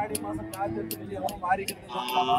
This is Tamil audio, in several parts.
ஆடி மாசம் காய்ச்சல் வெளியாகவும் மாறிக்கிட்டு சொல்லலாமா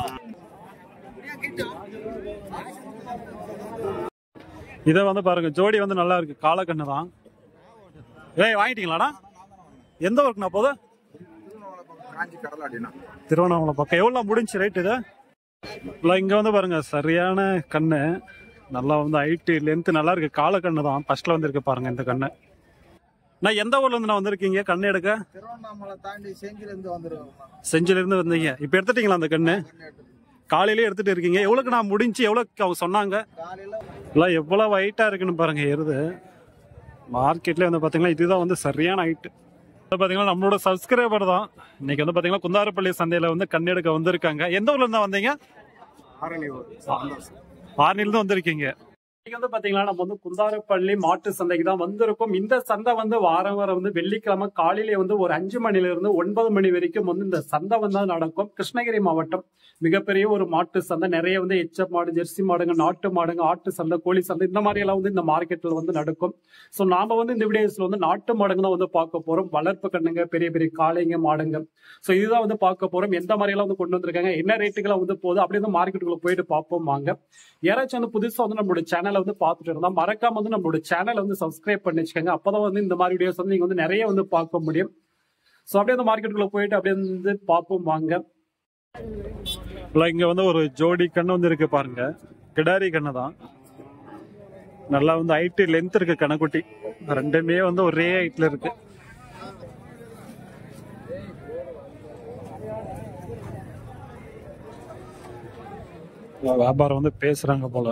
இதை வந்து பாருங்க ஜோடி வந்து நல்லா இருக்கு காலக்கண்ணு தான் ஏய் வாங்கிட்டீங்களாடா எந்த ஒர்க்குண்ணா போது காஞ்சி கடலாடினா திருவண்ணாமலை பக்கம் எவ்வளோ முடிஞ்சு ரேட் இது இல்லை இங்கே வந்து பாருங்க சரியான கண்ணு நல்லா வந்து ஹைட்டு லென்த்து நல்லா இருக்கு காலக்கண்ணு தான் ஃபர்ஸ்ட்ல வந்து இருக்கு பாருங்க இந்த கண்ணு நான் எந்த ஊர்ல இருந்து நான் வந்திருக்கீங்க கண்ணு எடுக்க திருவண்ணாமலை தாண்டி செஞ்சில இருந்து வந்துருவோம் செஞ்சில இருந்து வந்தீங்க இப்போ எடுத்துட்டீங்களா அந்த கண்ணு காலையிலே எடுத்துட்டு இருக்கீங்க எவ்வளோக்கு நான் முடிஞ்சு எவ்வளோக்கு அவங்க சொன்னாங்க காலையில இல்லை எவ்வளோ ஹைட்டாக இருக்குன்னு பாருங்க எருது மார்க்கெட்லேயே வந்து பார்த்தீங்கன்னா இதுதான் வந்து சரியான ஹைட்டு வந்து பார்த்தீங்கன்னா நம்மளோட சப்ஸ்கிரைபர் தான் இன்னைக்கு வந்து பார்த்தீங்கன்னா குந்தாரப்பள்ளி சந்தையில் வந்து கண்ணெடுக்க வந்திருக்காங்க எந்த ஊர்ல இருந்தா வந்தீங்க ஆரணி ஆர்னிலிருந்து வந்திருக்கீங்க இன்னைக்கு வந்து பாத்தீங்கன்னா நம்ம வந்து குந்தாரப்பள்ளி மாட்டு சந்தைக்கு தான் வந்திருக்கோம் இந்த சந்தை வந்து வாரம் வாரம் வந்து வெள்ளிக்கிழமை காலையில வந்து ஒரு அஞ்சு மணில இருந்து ஒன்பது மணி வரைக்கும் வந்து இந்த சந்தை வந்து நடக்கும் கிருஷ்ணகிரி மாவட்டம் மிகப்பெரிய ஒரு மாட்டு சந்தை நிறைய வந்து எச்ச மாடு ஜெர்சி மாடுங்க நாட்டு மாடுங்க ஆட்டு சந்தை கோழி சந்தை இந்த மாதிரி எல்லாம் வந்து இந்த மார்க்கெட்ல வந்து நடக்கும் சோ நாம வந்து இந்த வீடியோஸ்ல வந்து நாட்டு மாடுங்க தான் வந்து பார்க்க போறோம் வளர்ப்பு கண்ணுங்க பெரிய பெரிய காளைங்க மாடுங்க சோ இதுதான் வந்து பார்க்க போறோம் எந்த மாதிரி எல்லாம் வந்து கொண்டு வந்திருக்காங்க என்ன ரேட்டுக்கெல்லாம் வந்து போகுது அப்படி வந்து மார்க்கெட்டுக்குள்ள போயிட்டு பார்ப்போம் வாங்க யாராச்சும் வந்து புதுசா வந்து நம்மளோட சேனலை வந்து பார்த்துட்டு இருந்தா மறக்காம வந்து நம்மளோட சேனலை வந்து சப்ஸ்கிரைப் பண்ணி வச்சுக்கோங்க அப்பதான் வந்து இந்த மாதிரி வீடியோஸ் வந்து நீங்க வந்து நிறைய வந்து பார்க்க முடியும் ஸோ அப்படியே அந்த மார்க்கெட்டுக்குள்ள போயிட்டு அப்படியே வந்து பார்ப்போம் வாங்க இல்ல, இங்க வந்து ஒரு ஜோடி கண்ணு வந்து இருக்கு பாருங்க கிடாரி கண்ணு தான் நல்லா வந்து ஹைட்டு லென்த் இருக்கு கணக்குட்டி ரெண்டுமே வந்து ஒரே ஹைட்ல இருக்கு வியாபாரம் வந்து பேசுறாங்க போல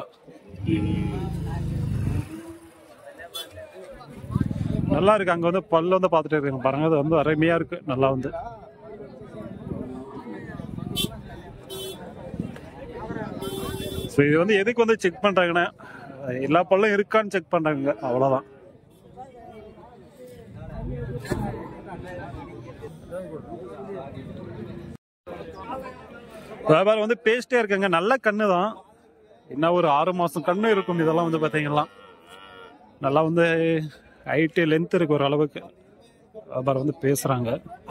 நல்லா இருக்கு அங்க வந்து பல்லு வந்து பாத்துட்டு இருக்காங்க பாருங்க அது வந்து அருமையா இருக்கு நல்லா வந்து ஸோ இது வந்து எதுக்கு வந்து செக் பண்றாங்கன்னா எல்லா பல்லும் இருக்கான்னு செக் பண்றாங்க அவ்வளவுதான் வியாபாரம் வந்து பேஸ்டே இருக்காங்க நல்ல கண்ணு தான் என்ன ஒரு ஆறு மாசம் கண்ணு இருக்கும் இதெல்லாம் வந்து பாத்தீங்கன்னா நல்லா வந்து ஹைட்டு லென்த் இருக்கு ஒரு அளவுக்கு வியாபாரம் வந்து பேசுறாங்க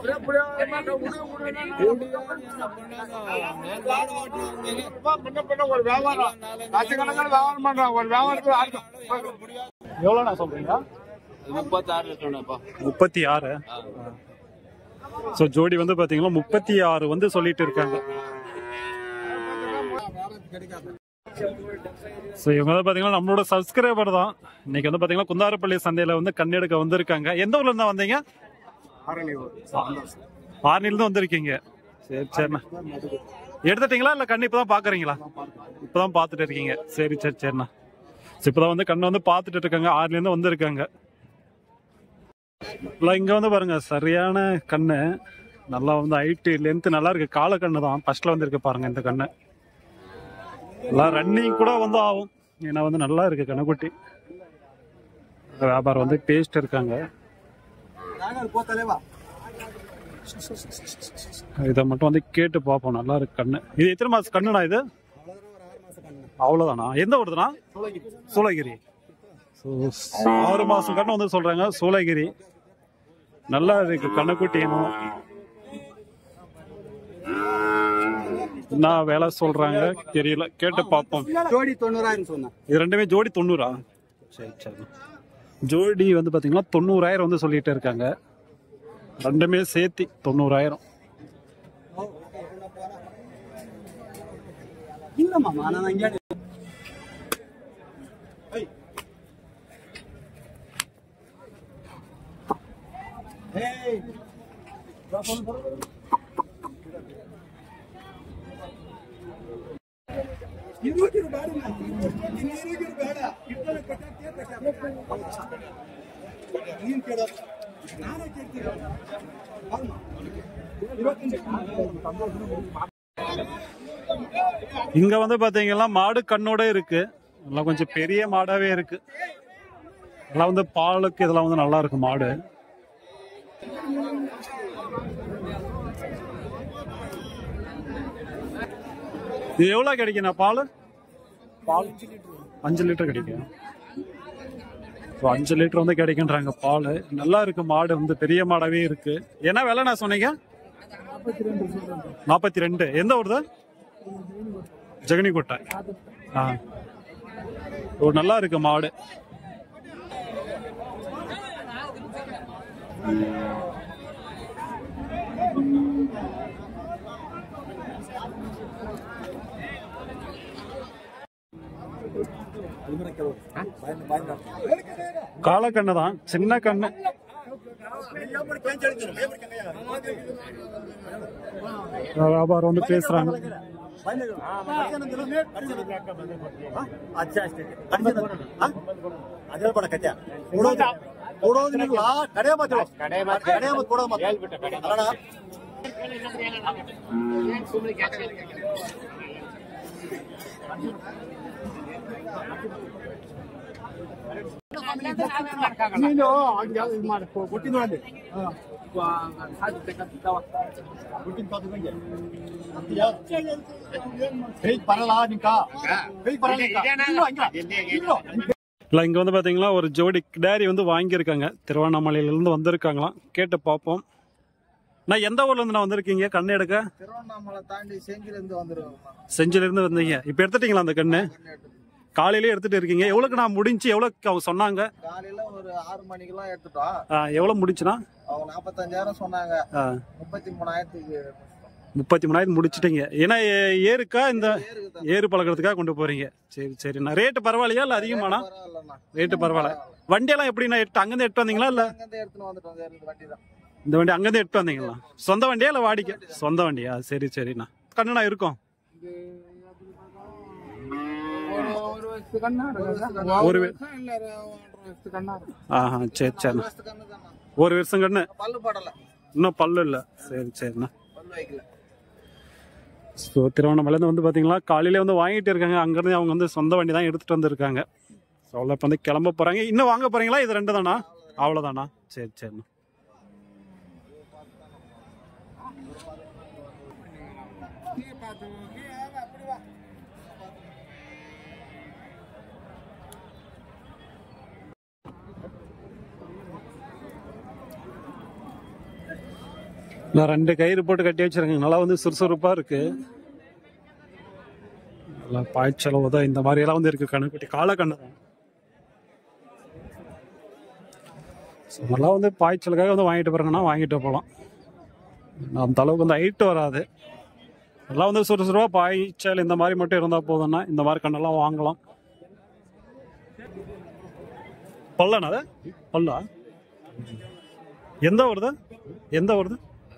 ஒரு வியாபாரம் லட்சக்கணக்கான வியாபாரம் பண்றான் ஒரு வியாபாரத்துக்கு எவ்வளோ நான் சொல்றீங்க முப்பத்தாறு சொன்னப்பா முப்பத்தி ஆறு ஸோ ஜோடி வந்து பாத்தீங்கன்னா முப்பத்தி ஆறு வந்து சொல்லிட்டு இருக்காங்க ஸோ இவங்க வந்து பாத்தீங்கன்னா நம்மளோட சப்ஸ்கிரைபர் தான் இன்னைக்கு வந்து பாத்தீங்கன்னா குந்தாரப்பள்ளி சந்தையில வந்து கண்ணெடுக்க வந்திருக்காங்க எந்த ஊர்ல இருந்தா வந்தீங்க ஆரணி ஆர்னிலிருந்து வந்திருக்கீங்க சரி சரிண்ணா எடுத்துட்டீங்களா இல்ல கண்ணு இப்பதான் பாக்குறீங்களா இப்பதான் பாத்துட்டு இருக்கீங்க சரி சரி சரிண்ணா சரி, இப்பதான் வந்து கண்ணு வந்து பாத்துட்டு இருக்காங்க ஆறுல இருந்து வந்திருக்காங்க இல்ல இங்க வந்து பாருங்க சரியான கண்ணு நல்லா வந்து ஹைட்டு லென்த் நல்லா இருக்கு கால கண்ணு தான் ஃபர்ஸ்ட்ல வந்து இருக்கு பாருங்க இந்த கண்ணு எல்லாம் ரன்னிங் கூட வந்து ஆகும் ஏன்னா வந்து நல்லா இருக்கு கண்ணுக்குட்டி வியாபாரம் வந்து பேஸ்ட் இருக்காங்க போத்தலைவா இதை மட்டும் வந்து கேட்டு பார்ப்போம் நல்லா இருக்கு கண்ணு இது எத்தனை மாசம் கண்ணுண்ணா இது அவ்வளவுதானா எந்த ஊருதுண்ணா சூளகிரி ஸோ ஆறு மாசம் கண்ணு வந்து சொல்றாங்க சூளகிரி நல்லா இருக்கு கண்ணுக்குட்டினும் என்ன வேலை சொல்றாங்க தெரியல கேட்டு பார்ப்போம் ஜோடி தொண்ணூறாயிரம் சொன்னேன் இது ரெண்டுமே ஜோடி தொண்ணூறா சரி சரி ஜோடி வந்து பாத்தீங்கன்னா தொண்ணூறாயிரம் வந்து சொல்லிட்டு இருக்காங்க ரெண்டுமே சேர்த்தி தொண்ணூறாயிரம் இல்லம்மா நான் இங்கே இங்க வந்து பாத்தீங்கன்னா மாடு கண்ணோட இருக்கு எல்லாம் கொஞ்சம் பெரிய மாடாவே இருக்கு எல்லாம் வந்து பாலுக்கு இதெல்லாம் வந்து நல்லா இருக்கு மாடு இது எவ்வளவு கிடைக்கும் பால் பால் அஞ்சு லிட்டர் கிடைக்கும் So, அஞ்சு லிட்டர் வந்து கிடைக்குன்றாங்க பால் நல்லா இருக்கு மாடு வந்து பெரிய மாடாவே இருக்கு என்ன விலை நான் சொன்னீங்க நாற்பத்தி ரெண்டு எந்த ஊர் ஜெகனிக்கோட்டை ஆ ஓ நல்லா இருக்கு மாடு காலக்கண்ணு தான் சின்ன கண்ணு வியாபாரம் வந்து பேசுறாங்க ಅದೇ ಬಡ ಕತೆ ಕೊಡೋದು ಕೊಡೋದು ನೀವು ಆ ಕಡೆ ಮಾತು ಕಡೆ ಮಾತು ಕಡೆ ಮಾತು ಕೊಡೋದು ಮಾತು ಅಲ್ಲಣ್ಣ ನೀನು ಹಂಗೆ ಇದು ಮಾಡಿ ಕೊಟ್ಟಿ ನೋಡಿ ಹುಟ್ಟಿನ ಪಾತ್ರದಂಗೆ ಕೈ ಬರಲ್ಲ ನಿಂಕ ಕೈ ಬರಲ್ಲ ನಿಂಕ. ಇಲ್ಲೋ ಹಂಗ. ಇಲ್ಲೋ. இல்ல இங்க வந்து பாத்தீங்களா ஒரு ஜோடி டேரி வந்து வாங்கியிருக்காங்க திருவண்ணாமலையில இருந்து வந்திருக்காங்களாம் கேட்டு பார்ப்போம் நான் எந்த ஊர்ல இருந்து நான் வந்திருக்கீங்க கண்ணு எடுக்க திருவண்ணாமலை தாண்டி செஞ்சில இருந்து வந்துருவோம் செஞ்சில இருந்து வந்தீங்க இப்ப எடுத்துட்டீங்களா அந்த கண்ணு காலையிலேயே எடுத்துட்டு இருக்கீங்க எவ்வளவுக்கு நான் முடிஞ்சு எவ்வளவுக்கு அவங்க சொன்னாங்க காலையில ஒரு ஆறு மணிக்கெல்லாம் எடுத்துட்டோம் ஆ, எவ்வளவு முடிச்சுனா அவங்க நாற்பத்தஞ்சாயிரம் சொன்னாங்க ஆ, முப்பத்தி மூணாயிரத்துக்கு முப்பத்தி மூணாயிரம் முடிச்சிட்டீங்க ஏன்னா ஏ- ஏருக்கா இந்த ஏறுக்குதான். ஏறு பழக்கிறதுக்காக கொண்டு போறீங்க சரி சரிண்ணா ரேட்டு பரவாயில்லையா இல்ல அதிகமானா பரவாயில்லண்ணா. ரேட்டு பரவாயில்ல வண்டியெல்லாம் எப்படிண்ணா எட்டு அங்கிருந்து எட்டு வந்தீங்களா இல்ல அங்கிருந்து எடுத்துன்னு வந்துட்டோம் இந்த ரெண்டு வண்டி தான் இந்த வண்டி அங்கிருந்து எட்டு வந்தீங்களா சொந்த வண்டியா இல்ல வாடிக்கை சொந்த வண்டியா சரி சரிண்ணா கண்ணுண்ணா இருக்கும் ஒரு ஒரு வருஷத்து கண்ணா ஒரு ஒரு வே- வருஷம் இல்ல ஒரு ஒன்றரை வருஷத்து கண்ணா இருக்கும். ஆஹா சரி சரிண்ணா வருஷத்து கண்ணு தானா ஒரு வருஷம் கண்ணு பல்லு படல இன்னும் பல்லு இல்ல சரி சரிண்ணா பல்லு வைக்கல ஸோ திருவண்ணாமலையிலேருந்து வந்து பார்த்தீங்களா காலையிலே வந்து வாங்கிட்டு இருக்காங்க அங்கேருந்து அவங்க வந்து சொந்த வண்டி தான் எடுத்துட்டு வந்திருக்காங்க ஸோ அவ்வளோ இப்போ வந்து கிளம்ப போகிறாங்க இன்னும் வாங்க போகிறீங்களா இது ரெண்டு தானா அவ்வளோதானா சரி சரிண்ணா நீ பாத்து நீ அப்படி வா நான் ரெண்டு கயிறு போட்டு கட்டி வச்சிருக்கேன் நல்லா வந்து சுறுசுறுப்பாக இருக்கு நல்லா பாய்ச்சல் உத இந்த மாதிரி எல்லாம் வந்து இருக்கு கண்ணுக்குட்டி கால கண்ணு தான் ஸோ நல்லா வந்து பாய்ச்சலுக்காக வந்து வாங்கிட்டு போறாங்கன்னா வாங்கிட்டு போகலாம் அந்த அளவுக்கு வந்து ஹைட் வராது நல்லா வந்து சுறுசுறுப்பாக பாய்ச்சல் இந்த மாதிரி மட்டும் இருந்தால் போதும்னா இந்த மாதிரி கண்ணெல்லாம் வாங்கலாம் பல்லண்ணா அது பல்லா எந்த வருது எந்த வருது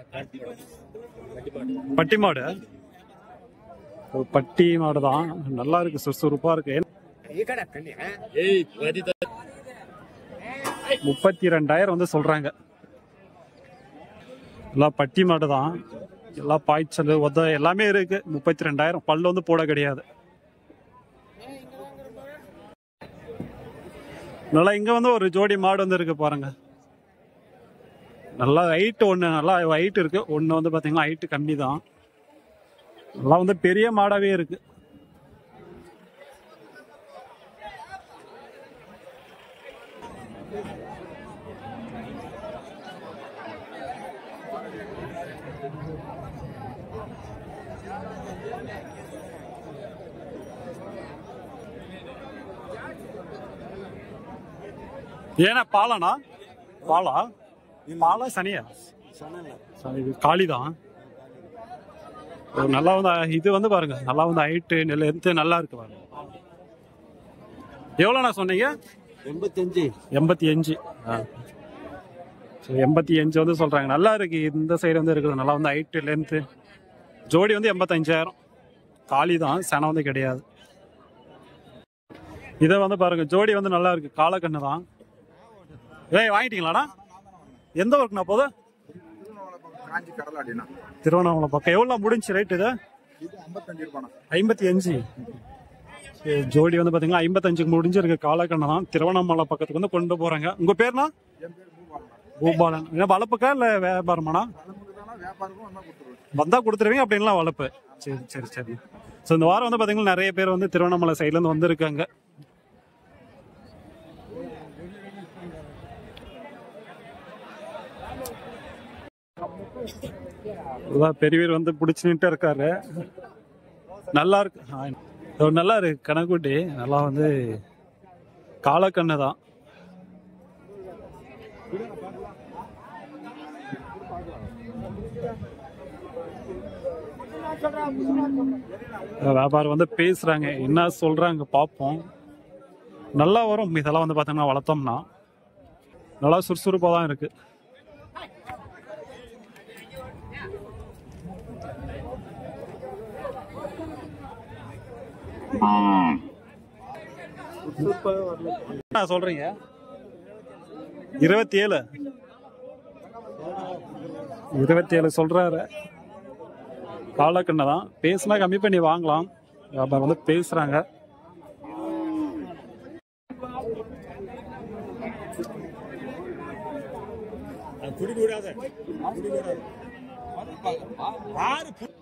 பட்டி மாடு ஒரு பட்டி மாடு தான் நல்லா இருக்கு சுறுசுறுப்பா இருக்கு முப்பத்தி ரெண்டாயிரம் வந்து சொல்றாங்க எல்லாம் பட்டி மாடு தான் எல்லாம் பாய்ச்சல் உத எல்லாமே இருக்கு முப்பத்தி ரெண்டாயிரம் பல்லு வந்து போட கிடையாது நல்லா இங்க வந்து ஒரு ஜோடி மாடு வந்து இருக்கு பாருங்க நல்லா ஹைட் ஒன்று நல்லா ஹைட் இருக்கு ஒன்று வந்து பார்த்தீங்கன்னா ஹைட்டு கம்மி தான் நல்லா வந்து பெரிய மாடாவே இருக்கு ஏன்னா பாலானா பாலா பாலா சனியா சரி, இது காளிதான் ஒரு நல்லா வந்து இது வந்து பாருங்க நல்லா வந்து ஹைட்டு நெல் எடுத்து நல்லா இருக்கு பாருங்க எவ்வளோண்ணா சொன்னீங்க ಎಂಬತ್ತಂಜಿ எண்பத்தி அஞ்சு எண்பத்தி அஞ்சு வந்து சொல்றாங்க நல்லா இருக்கு இந்த சைடு வந்து இருக்குது நல்லா வந்து ஹைட்டு லென்த்து ஜோடி வந்து எண்பத்தஞ்சாயிரம் காளி தான் சனம் வந்து கிடையாது இதை வந்து பாருங்க ஜோடி வந்து நல்லா இருக்கு காலக்கண்ணு தான் ஏய் வாங்கிட்டீங்களாண்ணா எந்த ஒர்க்குண்ணா போதும் காஞ்சி கடலாடினா திருவண்ணாமலை பக்கம் எவ்வளோ முடிஞ்சு ரேட் இது இது ஐம்பத்தஞ்சு ரூபாண்ணா ஐம்பத்தி அஞ்சு சரி, ஜோடி வந்து பாத்தீங்கன்னா ஐம்பத்தஞ்சுக்கு முடிஞ்சிருக்கு காலக்கண்ணு தான் திருவண்ணாமலை பக்கத்துக்கு வந்து கொண்டு போறாங்க உங்க பேர்னா என் பேர் பூபாலண்ணா பூபாலன் என்ன வளர்ப்புக்கா இல்ல வியாபாரமாண்ணா நமக்கு தானே வியாபாரமும் வந்தா கொடுத்துருவேன் வந்தா கொடுத்துருவீங்க அப்படின்லாம் வளர்ப்பு சரி சரி சரி ஸோ இந்த வாரம் வந்து பாத்தீங்கன்னா நிறைய பேர் வந்து திருவண்ணாமலை சைட்ல இருந்து வந்திருக்காங்க அதான் பெரியவர் வந்து பிடிச்சிட்டு இருக்காரு நல்லா இருக்கு ஆ, இது நல்லா இருக்கு கணக்குட்டி நல்லா வந்து காலக்கண்ணு தான் வியாபாரம் வந்து பேசுறாங்க என்ன சொல்றாங்க பார்ப்போம் நல்லா வரும் இதெல்லாம் வந்து பார்த்தீங்கன்னா வளர்த்தோம்னா நல்லா சுறுசுறுப்பாக தான் இருக்கு என்ன சொல்றீங்க இருபத்தி ஏழு இருபத்தி ஏழு சொல்றாரு காலக்கண்ணை தான் பேசினா கம்மி பண்ணி வாங்கலாம் வியாபாரம் வந்து பேசுறாங்க குடிக்க விடாத குடிக்க விடாத ஆறு பு-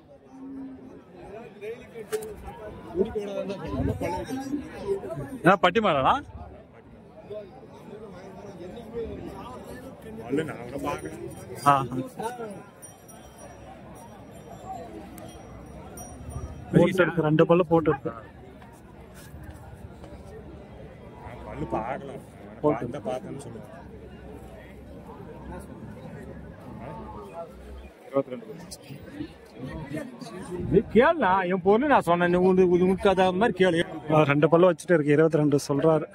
குடிக்க விடாத பழகுது என்ன பட்டி மாடனா பல்லு நான் கூட பார்க்கறேன் ஆ போட்டு இருக்கு ரெண்டு பல்லு போட்டு இருக்கு நான் பல்லு பார்க்கலாம் போட்டு. பார்த்த பார்த்தேன்னு சொல்லுவேன் இருபத்தி ரெண்டு நீ கேளுண்ணா என் பொண்ணு நான் சொன்னேன் நீ உனக்கு இது உனக்கு அத மாதிரி கேளு ஆ, ரெண்டு பல்லு வச்சுட்டு இருக்கு இருபத்தி ரெண்டு சொல்றாரு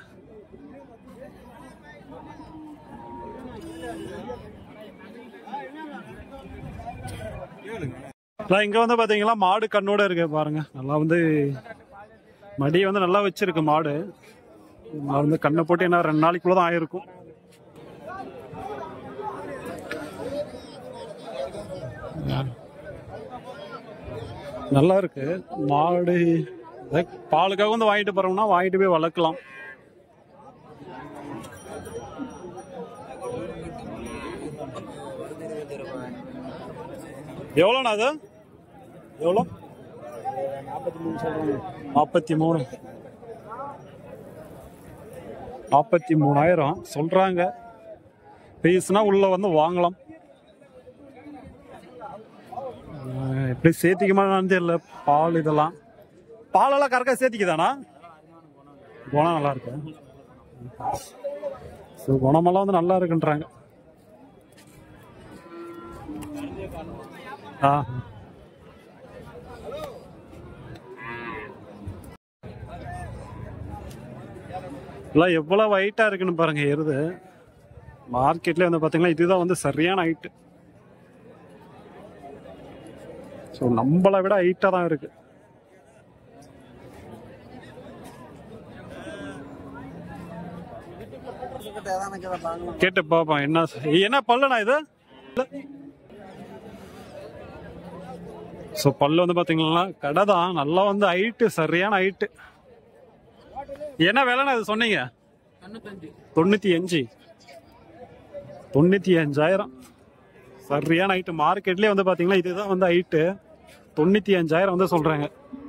நான் இங்க வந்து பாத்தீங்களா மாடு கண்ணோட இருக்கு பாருங்க நல்லா வந்து மடி வந்து நல்லா வச்சிருக்கு மாடு மாடு வந்து கண்ணை போட்டு என்ன ரெண்டு நாளைக்குள்ள தான் ஆயிருக்கும் நல்லா இருக்கு மாடு அதான் பாலுக்காக வந்து வாங்கிட்டு போறோம்னா வாங்கிட்டு போய் வளர்க்கலாம் எவ்வளோண்ணா அது எவ்வளோ நாற்பத்தி மூணு நாற்பத்தி மூணாயிரம் சொல்றாங்க பேசுனா உள்ள வந்து வாங்கலாம் ஆஹ் எப்படி சேர்த்திக்குமான்னு தெரியல பால் இதெல்லாம் பாலெல்லாம் கரெக்டாக சேர்த்திக்குதானா குணம் நல்லா இருக்கு ஸோ குணமெல்லாம் வந்து நல்லா இருக்குன்றாங்க ஆ எல்லாம் எவ்வளவு ஹைட்டா இருக்குன்னு பாருங்க எருது மார்க்கெட்ல வந்து பாத்தீங்கன்னா இதுதான் வந்து சரியான ஹைட்டு ஸோ நம்மளை விட ஹைட்டா தான் இருக்கு கேட்டு பாப்போம் என்ன என்ன பல்லுண்ணா இது ஸோ பல்லு வந்து பாத்தீங்கன்னா கடை தான் நல்லா வந்து ஹைட்டு சரியான ஹைட்டு என்ன விலைண்ணா இது சொன்னீங்க தொண்ணூத்தி அஞ்சு தொண்ணூத்தி அஞ்சாயிரம் சரியான ஹைட்டு மார்க்கெட்லயே வந்து பாத்தீங்கன்னா இதுதான் வந்து ஹைட்டு தொண்ணூத்தி அஞ்சாயிரம் வந்து சொல்றாங்க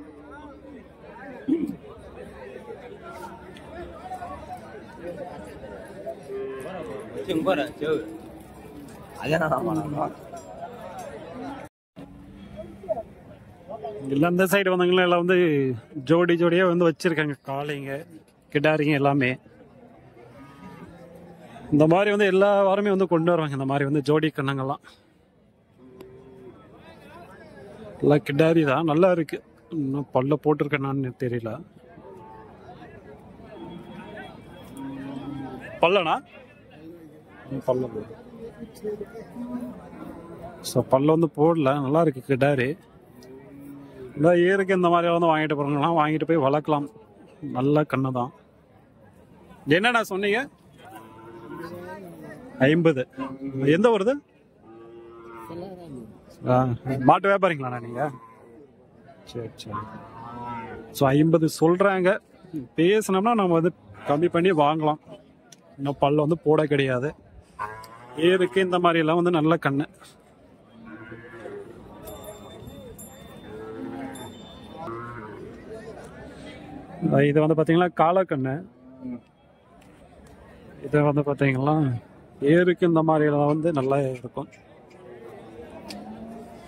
இல்ல இந்த சைடு வந்தவங்களும் எல்லாம் வந்து ஜோடி ஜோடியா வந்து வச்சிருக்காங்க காளைங்க கிடாரிங்க எல்லாமே இந்த மாதிரி வந்து எல்லா வாரமே வந்து கொண்டு வருவாங்க இந்த மாதிரி வந்து ஜோடி கண்ணங்கள்லாம் எல்லாம் கிடாரி தான் நல்லா இருக்கு இன்னும் பல்ல போட்டிருக்கேனான்னு தெரியல பல்லனா ம், பல்ல ஸோ பல்ல வந்து போடல நல்லா இருக்கு கிடாரி இந்த ஏருக்கு இந்த மாதிரி வந்து வாங்கிட்டு போறவங்கலாம் வாங்கிட்டு போய் வளர்க்கலாம் நல்ல கண்ணு தான் என்னண்ணா சொன்னீங்க ஐம்பது எந்த வருது ஆ, மாட்டு வியாபாரிங்களாண்ணா நீங்க சரி சரி ஸோ ஐம்பது சொல்றாங்க பேசினோம்னா நம்ம வந்து கம்மி பண்ணி வாங்கலாம் இன்னும் பல்ல வந்து போட கிடையாது ஏருக்கு இந்த மாதிரி எல்லாம் வந்து நல்ல கண்ணு அஹ் இது வந்து பாத்தீங்கன்னா காலக்கண்ணு இது வந்து பாத்தீங்கன்னா ஏருக்கு இந்த மாதிரி எல்லாம் வந்து நல்லா இருக்கும்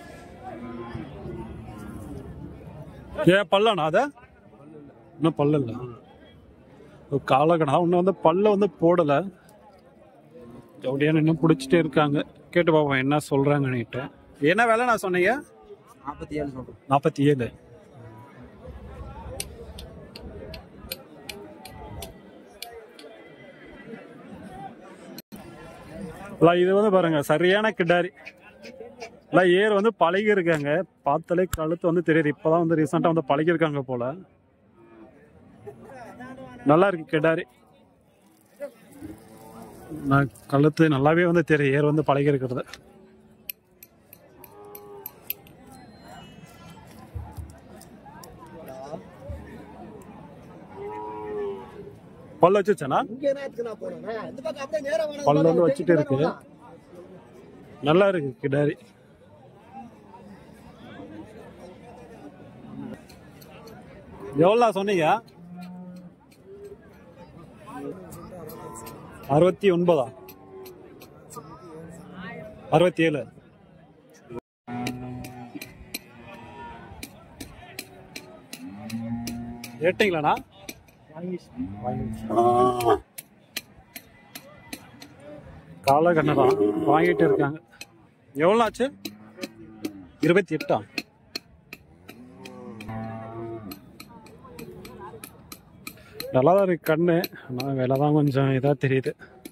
ஏன் பல்லண்ணா அத இன்னும் பல்லு இல்ல காலக்கடா இன்னும் வந்து பல்ல வந்து போடல ஜவுடியான இன்னும் பிடிச்சிட்டே இருக்காங்க கேட்டு பார்ப்போம் என்ன சொல்றாங்கன்னுட்டு என்ன வேலை நான் சொன்னீங்க நாற்பத்தி ஏழு சொல்றேன் நாற்பத்தி ஏழு எல்லாம் இது வந்து பாருங்க சரியான கிடாரி எல்லாம் ஏர் வந்து பழகி இருக்காங்க பார்த்தாலே கழுத்து வந்து தெரியுது இப்பதான் வந்து ரீசெண்டா வந்து பழகி இருக்காங்க போல நல்லா இருக்கு கிடாரி நான் கழுத்து நல்லாவே வந்து தெரியும் ஏர் வந்து பழகி இருக்கிறது பல்ல வச்சுச்சேனா இங்க என்ன எடுத்துக்கு நான் போனேன் இந்த பக்கம் அப்படியே நேரா வேணாம் பல்ல வந்து வச்சுட்டு இருக்கு நல்லா இருக்கு கிடாரி எவ்வளோ சொன்னீங்க அறுபத்தி ஒன்பதா அறுபத்தி ஏழு ஏட்டிங்களாண்ணா கால கண்ணு தான் வாங்கிட்டு இருக்காங்க எவ்வளோ ஆச்சு இருபத்தி எட்டா நல்லா தான் இருக்கு கண்ணு ஆனால் விலை தான் கொஞ்சம் இதாக தெரியுது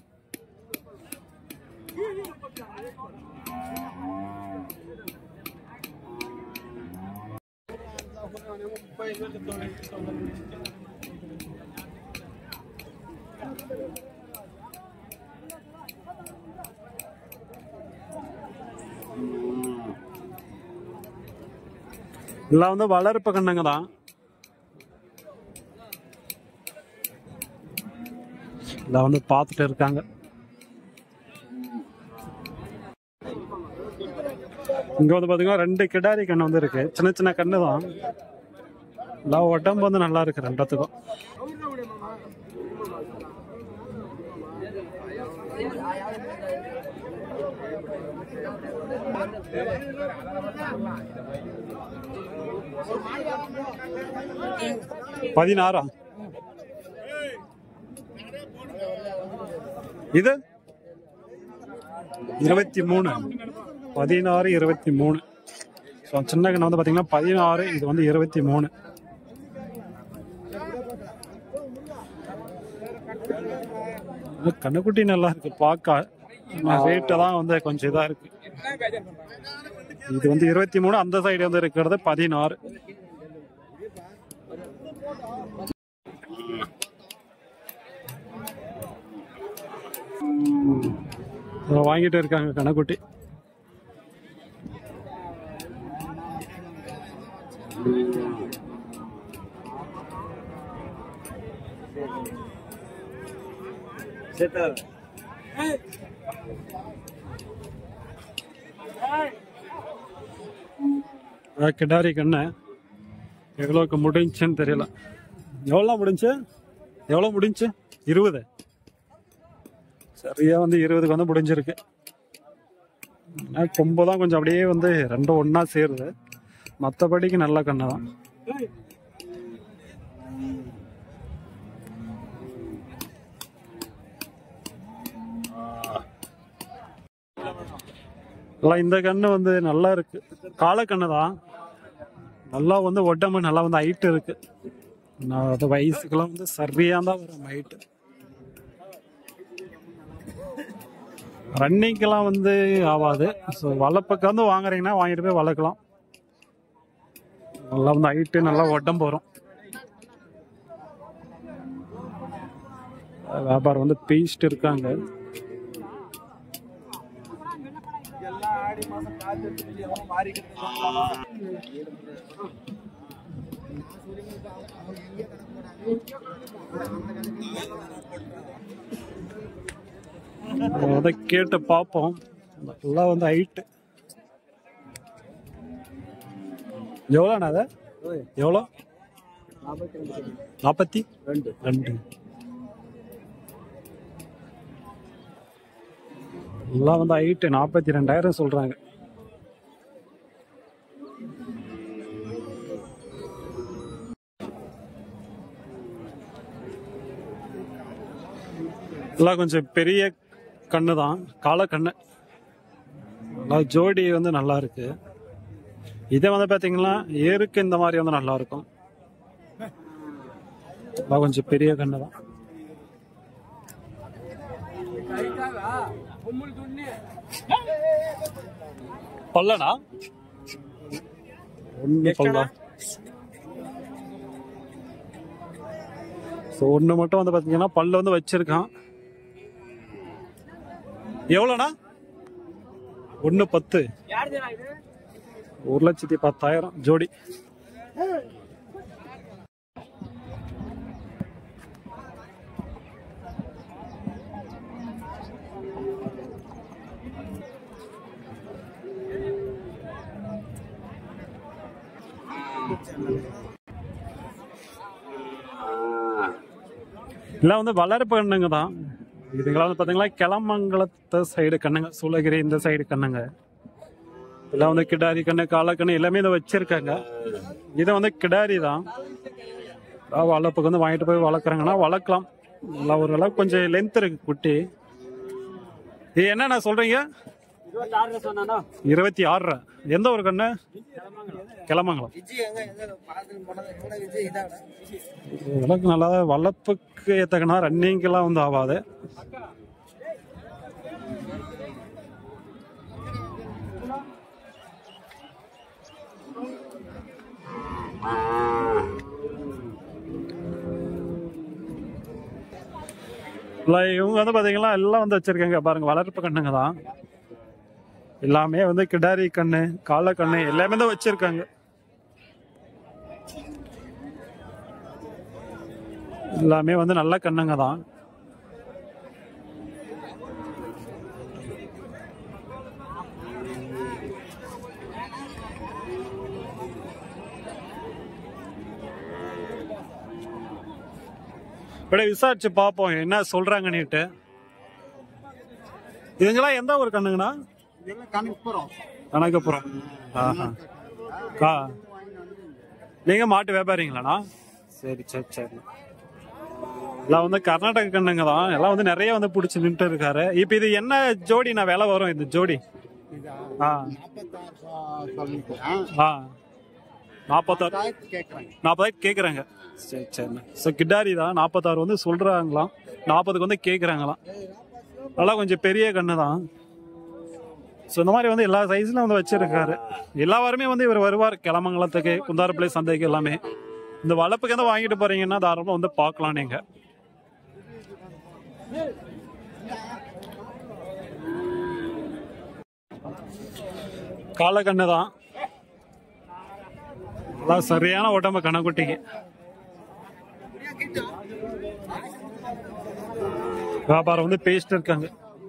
எல்லாம் வந்து வளர்ப்பு கண்ணுங்க தான் எல்லாம் வந்து பார்த்துட்டு இருக்காங்க இங்க வந்து பாத்தீங்கன்னா ரெண்டு கிடாரி கண்ணு வந்து இருக்கு சின்ன சின்ன கண்ணு தான் எல்லாம் உடம்பு வந்து நல்லா இருக்கு ரெண்டத்துக்கும் பதினாறா இது இருபத்தி மூணு பதினாறு இருபத்தி மூணு ஸோ சின்ன கண்ணு வந்து பார்த்தீங்கன்னா பதினாறு இது வந்து இருபத்தி மூணு இது கண்ணுக்குட்டி நல்லா இருக்கு பார்க்க ரேட்டு தான் வந்து கொஞ்சம் இதா இருக்கு இது வந்து இருபத்தி மூணு அந்த சைடு வந்து இருக்கிறது பதினாறு இதை வாங்கிட்டு இருக்காங்க கணக்குட்டி அதான் கிடாரி கண்ணு எவ்வளோக்கு முடிஞ்சுன்னு தெரியல எவ்வளோ முடிஞ்சு எவ்வளோ முடிஞ்சு இருபது சரியா வந்து இருபதுக்கு வந்து முடிஞ்சிருக்கு ஆனா கொம்பு தான் கொஞ்சம் அப்படியே வந்து ரெண்டும் ஒண்ணா சேருது மற்றபடிக்கு நல்ல கண்ணு தான் எல்லாம் இந்த கண்ணு வந்து நல்லா இருக்கு காலக்கண்ணு தான் நல்லா வந்து உடம்பு நல்லா வந்து ஹைட் இருக்கு நான் அது வயசுக்கெல்லாம் வந்து சரியா தான் வரும் ஹைட்டு ரன்னிங்கெல்லாம் வந்து ஆகாது ஸோ வளர்ப்புக்கு வந்து வாங்குறீங்கன்னா வாங்கிட்டு போய் வளர்க்கலாம் நல்லா வந்து ஹைட்டு நல்லா உடம்பு வரும் வியாபாரம் வந்து பேசிட்டு இருக்காங்க அதை கேட்டு பார்ப்போம் நல்லா வந்து ஹைட்டு எவ்வளோண்ணா அதை எவ்வளோ நாற்பத்தி ரெண்டு ரெண்டு எல்லாம் வந்து ஹைட்டு நாற்பத்தி ரெண்டாயிரம் சொல்றாங்க எல்லாம் கொஞ்சம் பெரிய கண்ணு தான் கால கண்ணு எல்லாம் ஜோடி வந்து நல்லா இருக்கு இதே வந்து பாத்தீங்கன்னா ஏருக்கு இந்த மாதிரி வந்து நல்லா இருக்கும் எல்லாம் கொஞ்சம் பெரிய கண்ணு தான் பல்லடா ஒன்னு பல்லா ஸோ ஒன்று மட்டும் வந்து பார்த்தீங்கன்னா பல்லு வந்து வச்சிருக்கான் எவ்வளோண்ணா ஒன்று பத்து ஒரு லட்சத்தி பத்தாயிரம் ஜோடி எல்லாம் வந்து வளர்ப்பு கண்ணுங்க தான் இதுங்களாம் வந்து பார்த்தீங்களா கிளமங்கலத்து சைடு கண்ணுங்க சூளகிரி இந்த சைடு கண்ணுங்க இதெல்லாம் வந்து கிடாரி கண்ணு காலக்கண்ணு எல்லாமே இதை வச்சிருக்காங்க இது வந்து கிடாரி தான் அதாவது வளர்ப்புக்கு வந்து வாங்கிட்டு போய் வளர்க்குறாங்கன்னா வளர்க்கலாம் நல்லா ஒரு அளவுக்கு கொஞ்சம் லென்த் இருக்கு குட்டி இது என்னண்ணா சொல்றீங்க இருபத்தி ஆறு எந்த ஒரு கண்ணு கிளமங்கலம் விளக்கு நல்லா வளர்ப்புக்கு ஏத்தக்கனா ரன்னிங்கெல்லாம் வந்து ஆகாது இல்ல, இவங்க வந்து பாத்தீங்கன்னா எல்லாம் வந்து வச்சிருக்காங்க பாருங்க வளர்ப்பு கண்ணுங்க தான் எல்லாமே வந்து கிடாரி கண்ணு காளை கண்ணு எல்லாமே தான் வச்சிருக்காங்க எல்லாமே வந்து நல்ல கண்ணுங்க தான் இப்படியே விசாரிச்சு பார்ப்போம் என்ன சொல்றாங்கன்னுட்டு இதுங்கெல்லாம் எந்த ஒரு கண்ணுங்கண்ணா கணக்கப்புறம் ஆஹா கா நீங்க மாட்டு வியாபாரிங்களாண்ணா சரி சரி சரி எல்லாம் வந்து கர்நாடக கண்ணுங்க தான் எல்லாம் வந்து நிறைய வந்து பிடிச்சி நின்று இருக்காரு இப்ப இது என்ன ஜோடி நான் விலை வரும் இந்த ஜோடி ஆ ஆ நாற்பத்தாறு நாற்பதாயிரம் கேட்குறாங்க சரி சரிண்ணா ஸோ கிட்டாரி தான் நாற்பத்தாறு வந்து சொல்கிறாங்களாம் நாற்பதுக்கு வந்து கேட்குறாங்களாம் நல்லா கொஞ்சம் பெரிய கண்ணு தான் ஸோ இந்த மாதிரி வந்து எல்லா சைஸ்லையும் வந்து வச்சிருக்காரு எல்லா வாரமே வந்து இவர் வருவார் கிளமங்கலத்துக்கு குந்தாரப்பிள்ளை சந்தைக்கு எல்லாமே இந்த வளர்ப்புக்கு எதாவது வாங்கிட்டு போறீங்கன்னா தாராளமாக வந்து பார்க்கலாம் நீங்க காலக்கண்ணு தான் அதான் சரியான உடம்பு கணக்குட்டிக்கு வியாபாரம் வந்து பேசிட்டு இருக்காங்க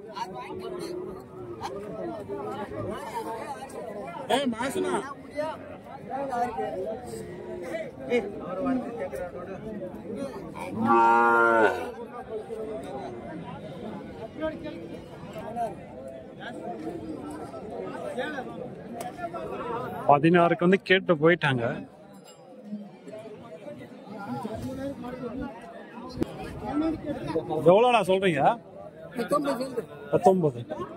பதினாறுக்கு வந்து கேட்டு போயிட்டாங்க எவ்வளோண்ணா சொல்றீங்க பத்தொன்பது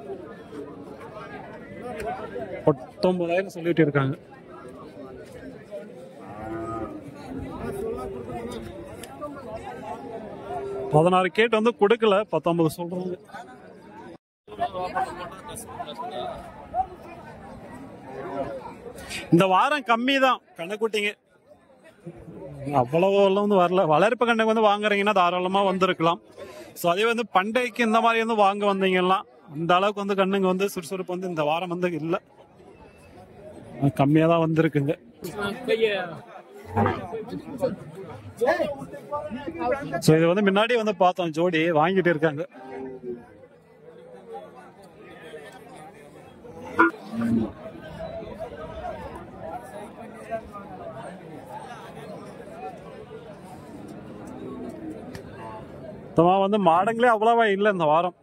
பத்தொன்பதாயிரம் சொல்லிட்டு இருக்காங்க பதினாறு கேட்டு வந்து கொடுக்கல பத்தொன்பது சொல்றாங்க இந்த வாரம் கம்மி தான் கண்ணுக்குட்டிங்க அவ்வளவு எல்லாம் வந்து வரல வளர்ப்பு கண்ணுக்கு வந்து வாங்குறீங்கன்னா தாராளமா வந்திருக்கலாம் ஸோ அதே வந்து பண்டைக்கு இந்த மாதிரி வந்து வாங்க வந்தீங்கன்னா அந்த அளவுக்கு வந்து கண்ணுங்க வந்து சுறுசுறுப்பு வந்து இந்த வாரம் வந்து இல்லை கம்மியா தான் வந்திருக்குங்க ஸோ இது வந்து முன்னாடி வந்து பார்த்தோம் ஜோடி வாங்கிட்டு இருக்காங்க சுத்தமா வந்து மாடங்களே அவ்வளவா இல்லை இந்த வாரம்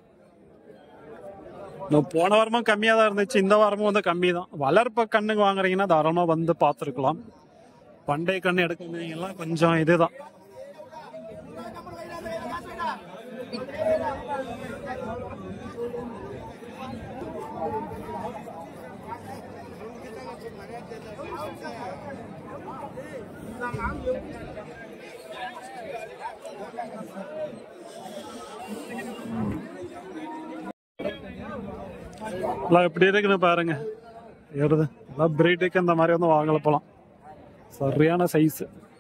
இந்த போன வாரமும் கம்மியா தான் இருந்துச்சு இந்த வாரமும் வந்து கம்மி தான் வளர்ப்பு கண்ணுங்க வாங்குறீங்கன்னா தாராளமா வந்து பார்த்துருக்கலாம் பண்டைய கண்ணு எடுக்கிறீங்கலாம் கொஞ்சம் இதுதான் எல்லாம் எப்படி இருக்குன்னு பாருங்க ஏறுது எல்லாம் பிரீட்டுக்கு இந்த மாதிரி வந்து வாங்கல போலாம் சரியான சைஸ்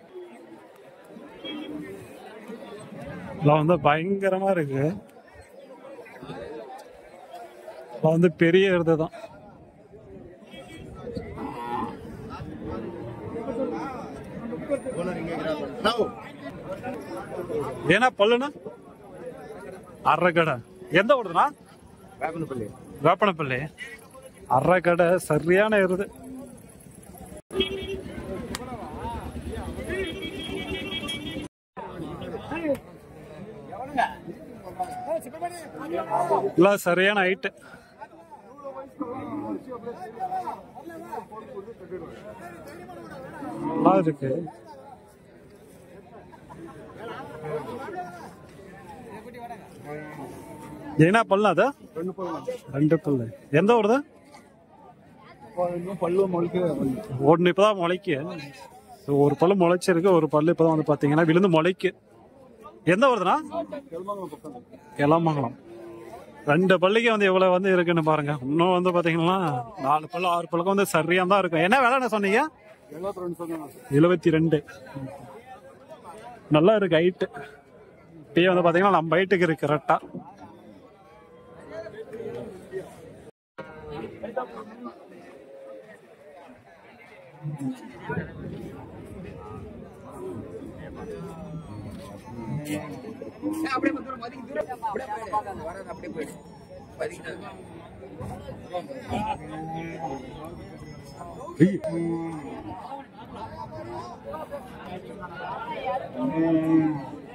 எல்லாம் வந்து பயங்கரமா இருக்கு எல்லாம் வந்து பெரிய எருது தான் ஏன்னா பல்லுனா அரைக்கடை எந்த ஊருதுண்ணா வேப்பனப்பள்ளி அரைக்கடை சரியான எருது இல்ல சரியான ஹைட்டு நல்லா இருக்கு என்ன பல்லு அது ரெண்டு பல்லு எந்த ஊருது பல்லு முழுக்க ஒன்று இப்பதான் முளைக்கு So, ஒரு பல்லு முளைச்சிருக்கு ஒரு பல்லு இப்பதான் வந்து பாத்தீங்கன்னா விழுந்து முளைக்கு எந்த வருதுண்ணா எலமங்கலம் ரெண்டு பல்லுக்கு வந்து எவ்வளவு வந்து இருக்குன்னு பாருங்க இன்னும் வந்து பாத்தீங்கன்னா நாலு பல்லு ஆறு பல்லுக்கு வந்து சரியா தான் இருக்கும் என்ன வேலை என்ன சொன்னீங்க எழுபத்தி ரெண்டு சொன்னாங்க எழுபத்தி ரெண்டு நல்லா இருக்கு ஹைட்டு இப்பயே வந்து பாத்தீங்கன்னா நம்ம ஹைட்டுக்கு இருக்கு கரெக்டா அப்படியே கொஞ்சம் மதிக்கு தூரம் அப்படியே போயிடு அந்த வராது அப்படியே போயிடு பதிக்கிட்டாங்க ஐய்.